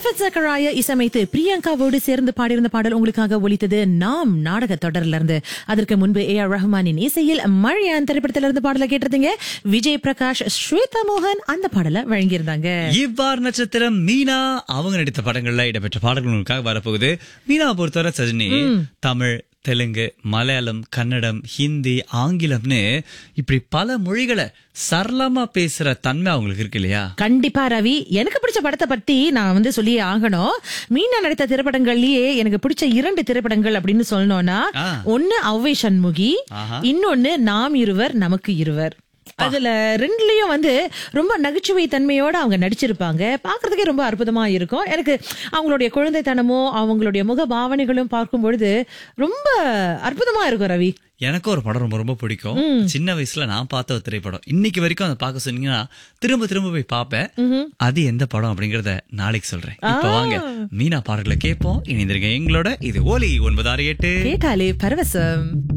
மோஃபத் சக்கராய இசையமைத்து பிரியங்காவோடு சேர்ந்து பாடியிருந்த பாடல் உங்களுக்காக ஒலித்தது நாம் நாடக தொடர்ல இருந்து அதற்கு முன்பு ஏ ஆர் ரஹ்மானின் இசையில் மழையான் திரைப்படத்திலிருந்து இருந்து பாடலை கேட்டிருந்தீங்க விஜய் பிரகாஷ் ஸ்வேதா மோகன் அந்த பாடலை வழங்கியிருந்தாங்க இவ்வாறு நட்சத்திரம் மீனா அவங்க நடித்த படங்கள்ல இடம்பெற்ற பாடல்கள் உங்களுக்காக வரப்போகுது மீனாவை பொறுத்தவரை சஜினி தமிழ் தெலுங்கு மலையாளம் கன்னடம் ஹிந்தி ஆங்கிலம்னு இப்படி பல மொழிகளை சரளமா பேசுற தன்மை அவங்களுக்கு இருக்கு இல்லையா கண்டிப்பா ரவி எனக்கு பிடிச்ச படத்தை பத்தி நான் வந்து சொல்லியே ஆகணும் மீனா நடித்த திரைப்படங்கள்லயே எனக்கு பிடிச்ச இரண்டு திரைப்படங்கள் அப்படின்னு சொல்லணும்னா ஆ. ஒன்னு ஔவை சண்முகி ஆஹா. இன்னொன்னு நாம் இருவர் நமக்கு இருவர் அதுல ரெண்டுலயும் வந்து ரொம்ப நகைச்சுவை தன்மையோட அவங்க நடிச்சிருப்பாங்க பாக்குறதுக்கே ரொம்ப அற்புதமா இருக்கும் எனக்கு அவங்களுடைய குழந்தைத்தனமும் அவங்களுடைய முக பாவனைகளும் பார்க்கும் பொழுது ரொம்ப அற்புதமா இருக்கும் ரவி எனக்கும் ஒரு படம் ரொம்ப ரொம்ப பிடிக்கும் சின்ன வயசுல நான் பார்த்த ஒரு திரைப்படம் இன்னைக்கு வரைக்கும் அதை பார்க்க சொன்னீங்கன்னா திரும்ப திரும்ப போய் பார்ப்பேன் அது எந்த படம் அப்படிங்கறத நாளைக்கு சொல்றேன் இப்ப வாங்க மீனா பாடல்களை கேட்போம் இணைந்திருங்க எங்களோட இது ஓலி ஒன்பது ஆறு எட்டு கேட்டாலே பரவசம்